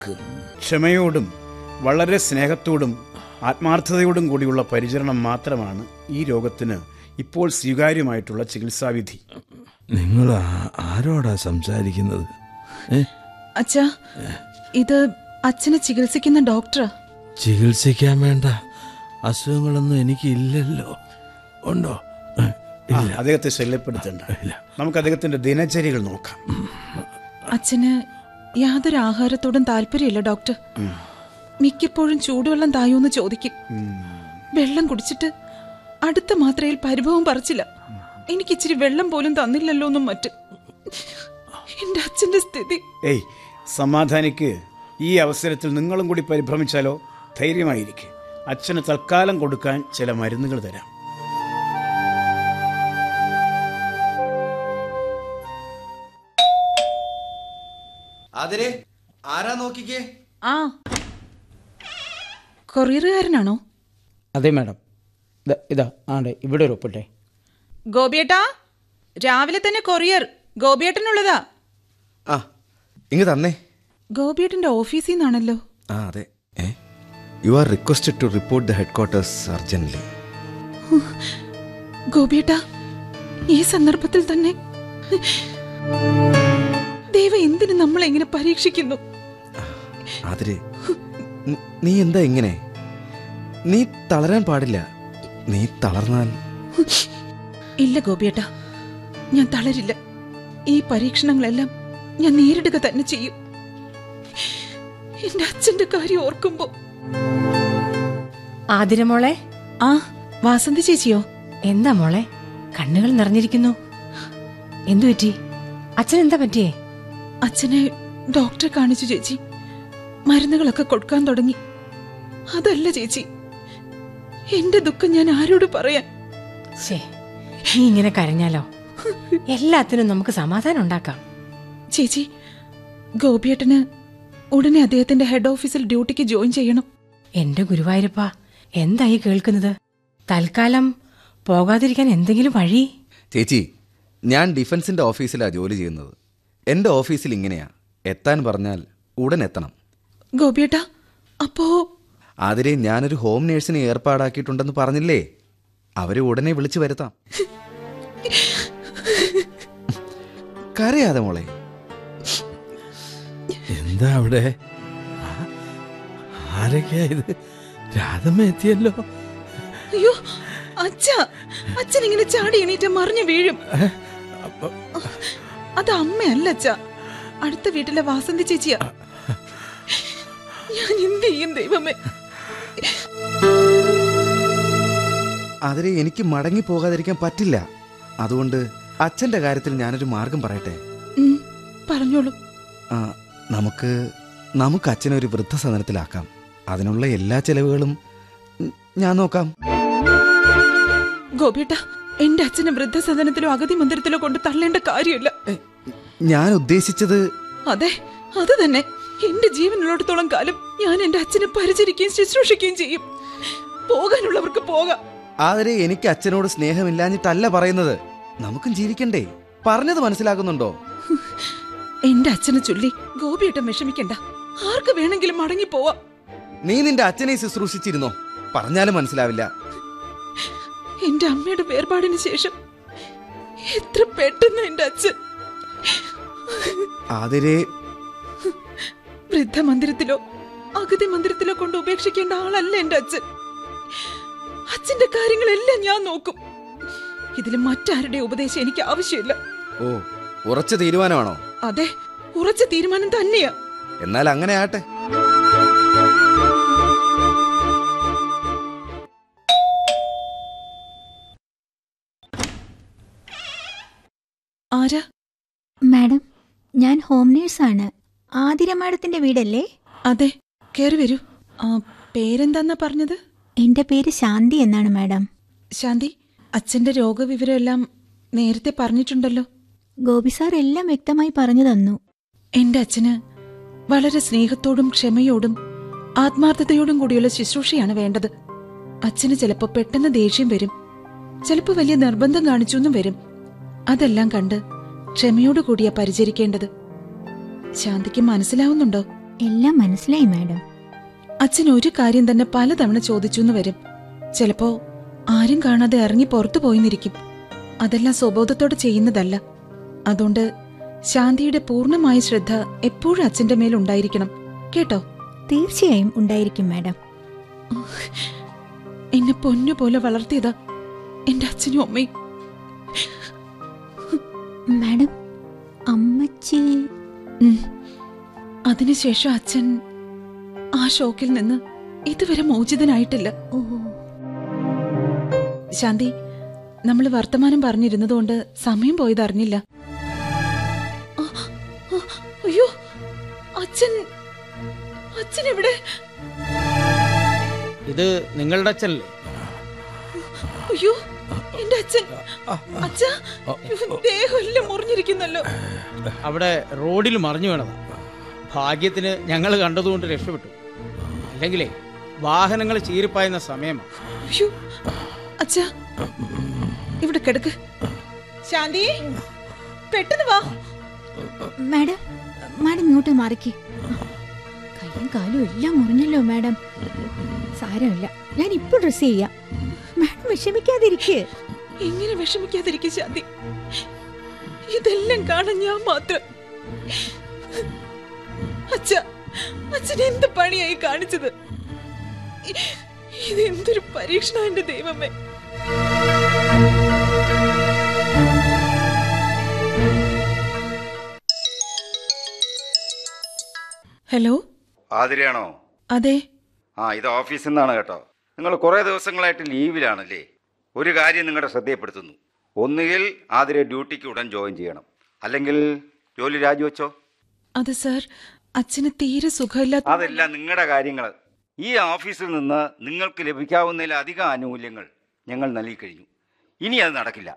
ക്ഷമയോടും വളരെ സ്നേഹത്തോടും ആത്മാർത്ഥതയോടും കൂടിയുള്ള പരിചരണം മാത്രമാണ് ഈ രോഗത്തിന് ഇപ്പോൾ സ്വീകാര്യമായിട്ടുള്ള ചികിത്സാവിധി നിങ്ങൾ ആ- ആരോടാ സംസാരിക്കുന്നത് ഏ? അച്ഛാ ഇത് അച്ഛനെ ചികിത്സിക്കുന്ന ഡോക്ടറാ ചികിത്സിക്കാൻ വേണ്ട അസുഖങ്ങളൊന്നും എനിക്ക് ഇല്ലല്ലോ ഉണ്ടോ ഏ, ആ, ഇല്ല അദ്ദേഹത്തെ ശല്യപ്പെടുത്തണ്ട നമുക്ക് അദ്ദേഹത്തിന്റെ ദിനചര്യകൾ നോക്കാം അച്ഛന് യാതൊരു ആഹാരത്തോടും താല്പര്യമില്ല ഡോക്ടർ മിക്കപ്പോഴും ചൂടുവെള്ളം തായോന്ന് ചോദിക്കും വെള്ളം കുടിച്ചിട്ട് അടുത്ത മാത്രയിൽ പരിഭവം പറിച്ചില്ല എനിക്ക് ഇച്ചിരി വെള്ളം പോലും തന്നില്ലല്ലോ എന്നും മറ്റ് എന്റെ അച്ഛന്റെ സ്ഥിതി ഏയ് സമാധാനിക്ക് ഈ അവസരത്തിൽ നിങ്ങളും കൂടി പരിഭ്രമിച്ചാലോ ധൈര്യമായിരിക്കെ അച്ഛന് തൽക്കാലം കൊടുക്കാൻ ചില മരുന്നുകൾ തരാം അതിരെ ആരാ നോക്കിക്കേ ആ കൊറിയറുകാരനാണോ അതെ മാഡം ദാ ഇതാ ആണ്ടെ ഇവിടെ ഒരു ഒപ്പിട്ടെ ഗോപിയേട്ടാ രാവിലെ തന്നെ കൊറിയർ ഗോപിയേട്ടനുള്ളതാ ആ ഇങ്ങ് തന്നേ ഗോപിയേട്ടന്റെ ഓഫീസിൽ നിന്നാണല്ലോ ആ അതെ uh you are requested to report the headquarters urgently ഗോപിയേട്ടാ ഈ സന്ദർഭത്തിൽ തന്നെ ദൈവം എന്തിനു നമ്മളെ ഇങ്ങനെ പരീക്ഷിക്കുന്നു അതിരെ ന- നീ എന്താ ഇങ്ങനെ നീ തളരാൻ പാടില്ല നീ തളർന്നാൽ ഇല്ല ഗോപിയേട്ടാ ഞാൻ തളരില്ല ഈ പരീക്ഷണങ്ങളെല്ലാം ഞാൻ നേരിടുക തന്നെ ചെയ്യും എന്റെ അച്ഛന്റെ കാര്യം ഓർക്കുമ്പോ ആതിരമോളെ ആ വാസന്തി ചേച്ചിയോ എന്താ മോളെ കണ്ണുകൾ നിറഞ്ഞിരിക്കുന്നു എന്തു പറ്റി അച്ഛൻ എന്താ പറ്റിയേ അച്ഛനെ ഡോക്ടറെ കാണിച്ചു ചേച്ചി മരുന്നുകളൊക്കെ കൊടുക്കാൻ തുടങ്ങി അതല്ല ചേച്ചി എന്റെ ദുഃഖം ഞാൻ ആരോട് പറയാൻ ശേ നീ ഇങ്ങനെ കരഞ്ഞാലോ എല്ലാത്തിനും നമുക്ക് സമാധാനം ഉണ്ടാക്കാം ചേച്ചി ഗോപിയേട്ടന് ഉടനെ അദ്ദേഹത്തിന്റെ ഹെഡ് ഓഫീസിൽ ഡ്യൂട്ടിക്ക് ജോയിൻ ചെയ്യണം എന്റെ ഗുരുവായൂരപ്പ എന്തായി കേൾക്കുന്നത് തൽക്കാലം പോകാതിരിക്കാൻ എന്തെങ്കിലും വഴി ചേച്ചി ഞാൻ ഡിഫൻസിന്റെ ഓഫീസിലാണ് ജോലി ചെയ്യുന്നത് എൻ്റെ ഓഫീസിൽ ഇങ്ങനെയാ എത്താൻ പറഞ്ഞാൽ ഉടൻ എത്തണം ഗോപിയേട്ടാ അപ്പോ അതിരെ ഞാനൊരു ഹോം നേഴ്സിനെ ഏർപ്പാടാക്കിയിട്ടുണ്ടെന്ന് പറഞ്ഞില്ലേ അവരെ ഉടനെ വിളിച്ചു വരുത്താം കരയാതെ മോളെ എന്താ അവിടെ ആ, ആരൊക്കെയാ ഇത് രാധമ്മ എത്തിയല്ലോ അയ്യോ അച്ഛ അച്ഛൻ ഇങ്ങനെ ചാടി എണീറ്റ് മറിഞ്ഞു വീഴും അപ്പൊ- അത് അമ്മയല്ല അച്ഛ അടുത്ത വീട്ടിലെ വാസന്തി ചേച്ചിയാ ഞാൻ എന്ത് ചെയ്യും ദൈവമേ അതിരെ എനിക്ക് മടങ്ങി പോകാതിരിക്കാൻ പറ്റില്ല അതുകൊണ്ട് അച്ഛൻ്റെ കാര്യത്തിൽ ഞാനൊരു മാർഗം പറയട്ടെ ഉം, പറഞ്ഞോളൂ ആ, നമുക്ക് നമുക്ക് അച്ഛനെ ഒരു വൃദ്ധസദനത്തിലാക്കാം അതിനുള്ള എല്ലാ ചെലവുകളും ഉം, ഞാൻ നോക്കാം ഗോപിയേട്ട എന്റെ അച്ഛനെ വൃദ്ധസദനത്തിലോ അഗതി മന്ദിരത്തിലോ കൊണ്ട് തള്ളേണ്ട കാര്യമില്ല ഞാൻ ഉദ്ദേശിച്ചത് അതെ അത് തന്നെ എന്റെ ജീവനുള്ളിടത്തോളം കാലം ഞാൻ എന്റെ അച്ഛനെ പരിചരിക്കുകയും ശുശ്രൂഷിക്കുകയും ചെയ്യും പോകാനുള്ളവർക്ക് പോകാം ആദരെ എനിക്ക് അച്ഛനോട് സ്നേഹമില്ലാഞ്ഞിട്ടല്ല പറയുന്നത് നമുക്കും ജീവിക്കണ്ടേ പറഞ്ഞത് മനസ്സിലാക്കുന്നുണ്ടോ എന്റെ അച്ഛനെ ചൊല്ലി ഗോപിയേട്ടൻ വിഷമിക്കണ്ട ആർക്ക് വേണമെങ്കിലും മടങ്ങി പോവാം നീ നിന്റെ അച്ഛനെ ശുശ്രൂഷിച്ചിരുന്നോ പറഞ്ഞാലും മനസ്സിലാവില്ല എന്റെ അമ്മയുടെ വേർപാടിന് ശേഷം എത്ര പെട്ടെന്ന് എന്റെ അച്ഛൻ ആദരെ വൃദ്ധമന്ദിരത്തിലോ അഗതി മന്ദിരത്തിലോ കൊണ്ട് ഉപേക്ഷിക്കേണ്ട ആളല്ല എന്റെ അച്ഛൻ അച്ഛന്റെ കാര്യങ്ങളെല്ലാം ഞാൻ നോക്കും ഇതിൽ മറ്റാരുടെ ഉപദേശം എനിക്ക് ആവശ്യമില്ല ഓ ഉറച്ച തീരുമാനമാണോ അതെ ഉറച്ച തീരുമാനം തന്നെയാ എന്നാൽ അങ്ങനെ ആട്ടെ ആരാ മാഡം ഞാൻ ഹോം നേഴ്സാണ് ആതിര മാഡത്തിന്റെ വീടല്ലേ അതെ കേറി വരൂ ആ, പേരെന്താന്നാ പറഞ്ഞത് എന്റെ പേര് ശാന്തി എന്നാണ് മാഡം ശാന്തി അച്ഛന്റെ രോഗവിവരമെല്ലാം നേരത്തെ പറഞ്ഞിട്ടുണ്ടല്ലോ ഗോപി സാർ എല്ലാം വ്യക്തമായി പറഞ്ഞു തന്നു എന്റെ അച്ഛന് വളരെ സ്നേഹത്തോടും ക്ഷമയോടും ആത്മാർത്ഥതയോടും കൂടിയുള്ള ശുശ്രൂഷയാണ് വേണ്ടത് അച്ഛന് ചിലപ്പോ പെട്ടെന്ന് ദേഷ്യം വരും ചിലപ്പോ വലിയ നിർബന്ധം കാണിച്ചൊന്നും വരും അതെല്ലാം കണ്ട് ക്ഷമയോടു കൂടിയാ പരിചരിക്കേണ്ടത് ശാന്തിക്ക് മനസ്സിലാവുന്നുണ്ടോ എല്ലാം മനസ്സിലായി മാഡം അച്ഛൻ ഒരു കാര്യം തന്നെ പലതവണ ചോദിച്ചു എന്ന് വരും ചിലപ്പോ ആരും കാണാതെ ഇറങ്ങി പുറത്തു പോയിന്നിരിക്കും അതെല്ലാം സ്വബോധത്തോടെ ചെയ്യുന്നതല്ല അതുകൊണ്ട് ശാന്തിയുടെ പൂർണ്ണമായ ശ്രദ്ധ എപ്പോഴും അച്ഛന്റെ മേലുണ്ടായിരിക്കണം കേട്ടോ തീർച്ചയായും ഉണ്ടായിരിക്കും മാഡം എന്നെ പൊന്നു പോലെ വളർത്തിയതാ എന്റെ അച്ഛനും അമ്മയും മാഡം അമ്മച്ചി ഉം. അതിനുശേഷം അച്ഛൻ ആ ഷോക്കിൽ നിന്ന് ഇതുവരെ മോചിതനായിട്ടില്ല ഓ ശാന്തി നമ്മൾ വർത്തമാനം പറഞ്ഞിരുന്നതുകൊണ്ട് സമയം പോയത് അറിഞ്ഞില്ല ആ, ആ, അയ്യോ അച്ഛൻ അച്ഛൻ എവിടെ ഇത് നിങ്ങളുടെ അച്ഛനല്ലേ അയ്യോ എന്റെ അച്ഛൻ അച്ഛ ദേഹമെല്ലാം മുറിഞ്ഞിരിക്കുന്നല്ലോ അവിടെ റോഡിൽ മറിഞ്ഞു വീണതാ ഭാഗ്യത്തിന് ഞങ്ങൾ കണ്ടതുകൊണ്ട് രക്ഷപ്പെട്ടു അല്ലെങ്കിലേ വാഹനങ്ങൾ ചീറിപ്പായുന്ന സമയമാണ് അയ്യോ അച്ഛ ഇവിടെ കിടക്ക് ശാന്തി പെട്ടെന്ന് വാ മാഡം മാഡം ഇങ്ങോട്ട് മാറിക്ക് കൈയും കാലും എല്ലാം മുറിഞ്ഞല്ലോ മാഡം സാരമില്ല ഞാൻ ഇപ്പോൾ ഡ്രസ് ചെയ്യാം മാഡം വിഷമിക്കാതിരിക്കേ എങ്ങനെ വിഷമിക്കാതിരിക്കും ശാന്തി ഇതെല്ലാം കാണാൻ ഞാൻ മാത്രം അച്ഛ അച്ഛൻ എന്ത് പണിയായി കാണിച്ചത് ഇ- ഇതെന്തൊരു പരീക്ഷണ എന്റെ ദൈവമേ ഹലോ ആതിരയാണോ അതെ ആ ഇത് ഓഫീസിൽ നിന്നാണ് കേട്ടോ നിങ്ങൾ കുറേ ദിവസങ്ങളായിട്ട് ലീവിലാണല്ലേ ഒരു കാര്യം നിങ്ങളുടെ ശ്രദ്ധയപ്പെടുത്തുന്നു ഒന്നുകിൽ ആതിര ഡ്യൂട്ടിക്ക് ഉടൻ ജോയിൻ ചെയ്യണം അല്ലെങ്കിൽ ജോലി രാജിവെച്ചോ അത് സാർ അച്ഛന് തീരെ സുഖമില്ലാത്ത അതെല്ലാം നിങ്ങളുടെ കാര്യങ്ങൾ ഈ ഓഫീസിൽ നിന്ന് നിങ്ങൾക്ക് ലഭിക്കാവുന്നതിലധികം ആനുകൂല്യങ്ങൾ ഞങ്ങൾ നൽകി കഴിഞ്ഞു ഇനി അത് നടക്കില്ല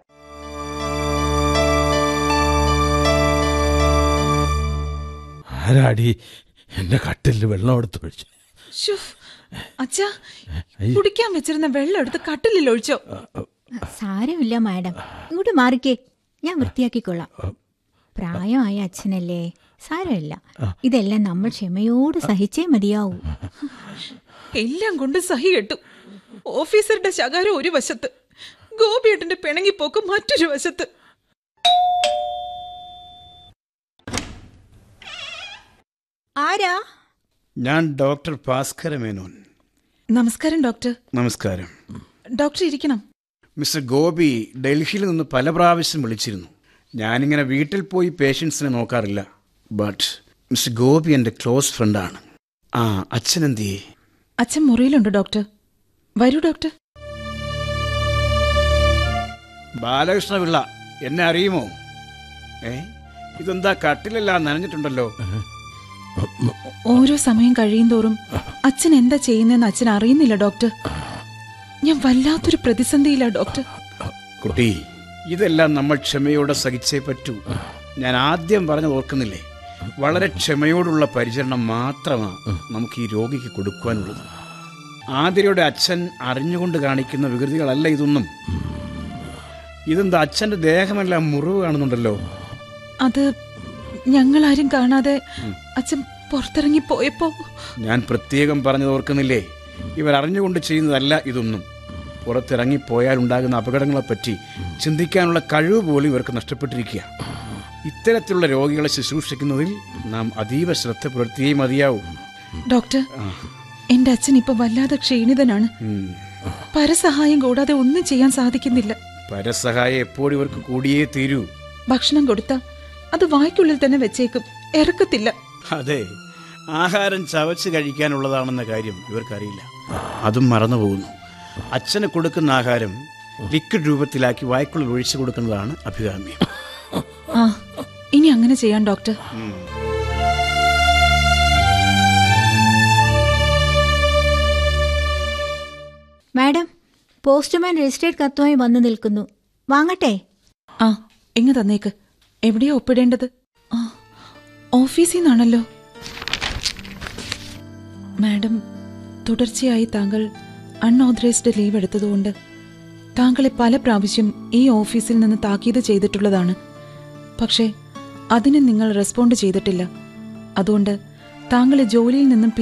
ആരാടി എന്റെ കട്ടിലിൽ വെള്ളം എടുത്തൊഴിച്ചു ശ്ശോ, അച്ഛാ കുടിക്കാൻ വെച്ചിരുന്ന വെള്ളം എടുത്ത് കട്ടിലിൽ ഒഴിച്ചോ സാരമില്ല മാഡം ഇങ്ങോട്ട് മാറിക്കേ ഞാൻ വൃത്തിയാക്കിക്കൊള്ളാം പ്രായമായ അച്ഛനല്ലേ സാരമില്ല ഇതെല്ലാം നമ്മൾ ക്ഷമയോട് സഹിച്ചേ മതിയാവൂ എല്ലാം കൊണ്ട് സഹി കെട്ടു ഓഫീസറുടെ ശകാരം ഒരു വശത്ത് ഗോപിയേട്ടന്റെ പിണങ്ങിപ്പോക്ക് മറ്റൊരു വശത്ത് ആരാ ഞാൻ ഡോക്ടർ ഭാസ്കര മേനോൻ നമസ്കാരം ഡോക്ടർ നമസ്കാരം ഡോക്ടർ ഇരിക്കണം മിസ്റ്റർ ഗോപി ഡൽഹിയിൽ നിന്ന് പല പ്രാവശ്യം വിളിച്ചിരുന്നു ഞാനിങ്ങനെ വീട്ടിൽ പോയി പേഷ്യൻസിനെ നോക്കാറില്ല ബട്ട് മിസ്റ്റർ ഗോപി എൻ്റെ ക്ലോസ് ഫ്രണ്ടാണ് ആ അച്ഛൻ എന്തിയേ അച്ഛൻ മുറിയിലുണ്ട് ഡോക്ടർ വരൂ ഡോക്ടർ ബാലകൃഷ്ണപിള്ള എന്നെ അറിയുമോ ഏ ഇതെന്താ കട്ടിലെല്ലാം നനഞ്ഞിട്ടുണ്ടല്ലോ ഓരോ സമയം കഴിയും തോറും അച്ഛൻ എന്താ ചെയ്യുന്നതെന്ന് അച്ഛൻ അറിയുന്നില്ല ഡോക്ടർ ഞാൻ വല്ലാത്തൊരു പ്രതിസന്ധിയില്ല ഡോക്ടർ കുട്ടി ഇതെല്ലാം നമ്മൾ ക്ഷമയോടെ സഹിച്ചേ പറ്റൂ ഞാൻ ആദ്യം പറഞ്ഞത് ഓർക്കുന്നില്ലേ വളരെ ക്ഷമയോടുള്ള പരിചരണം മാത്രമാണ് നമുക്ക് ഈ രോഗിക്ക് കൊടുക്കുവാനുള്ളത് ആതിരയുടെ അച്ഛൻ അറിഞ്ഞുകൊണ്ട് കാണിക്കുന്ന വികൃതികളല്ല ഇതൊന്നും ഇതെന്താ അച്ഛന്റെ ദേഹമെല്ലാം മുറിവ് കാണുന്നുണ്ടല്ലോ അത് ഞങ്ങളാരും കാണാതെ അച്ഛൻ പുറത്തിറങ്ങി പോയപ്പോ ഞാൻ പ്രത്യേകം പറഞ്ഞത് ഓർക്കുന്നില്ലേ ഇവർ അറിഞ്ഞുകൊണ്ട് ചെയ്യുന്നതല്ല ഇതൊന്നും പുറത്തിറങ്ങിപ്പോയാൽ ഉണ്ടാകുന്ന അപകടങ്ങളെപ്പറ്റി ചിന്തിക്കാനുള്ള കഴിവ് പോലും ഇവർക്ക് നഷ്ടപ്പെട്ടിരിക്കുക ഇത്തരത്തിലുള്ള രോഗികളെ ശുശ്രൂഷിക്കുന്നതിൽ നാം അതീവ ശ്രദ്ധ പുലർത്തിയേ മതിയാവൂ ഡോക്ടർ എന്റെ അച്ഛൻ ഇപ്പൊ വല്ലാതെ ക്ഷീണിതനാണ് ഉം. പരസഹായം കൂടാതെ ഒന്നും ചെയ്യാൻ സാധിക്കുന്നില്ല പരസഹായം എപ്പോഴും ഇവർക്ക് കൂടിയേ തീരൂ ഭക്ഷണം കൊടുത്ത അത് വായ്ക്കുള്ളിൽ തന്നെ വെച്ചേക്കും ഇറക്കത്തില്ല അതെ ആഹാരം ചവച്ച് കഴിക്കാനുള്ളതാണെന്ന കാര്യം ഇവർക്കറിയില്ല അതും മറന്നു പോകുന്നു അച്ഛന് കൊടുക്കുന്ന ആഹാരം ലിക്വിഡ് രൂപത്തിലാക്കി വായ്ക്കുള്ളിൽ ഒഴിച്ചു കൊടുക്കുന്നതാണ് അഭികാമ്യം ആ ഇനി അങ്ങനെ ചെയ്യാം ഡോക്ടർ മാഡം പോസ്റ്റ്മാൻ രജിസ്ട്രേഡ് കത്തുമായി വന്നു നിൽക്കുന്നു വാങ്ങട്ടെ ആ ഇങ്ങ് തന്നേക്ക് എവിടെയാ ഒപ്പിടേണ്ടത് ആ ഓഫീസിൽ നിന്നാണല്ലോ മാഡം തുടർച്ചയായി താങ്കൾ അൺഓതറൈസ്ഡ് ലീവ് എടുത്തതുകൊണ്ട് താങ്കളെ പല പ്രാവശ്യം ഈ ഓഫീസിൽ നിന്ന് താക്കീത് ചെയ്തിട്ടുള്ളതാണ് പക്ഷേ അതിന് നിങ്ങൾ റെസ്പോണ്ട് ചെയ്തിട്ടില്ല അതുകൊണ്ട് താങ്കളെ ജോലിയിൽ നിന്നും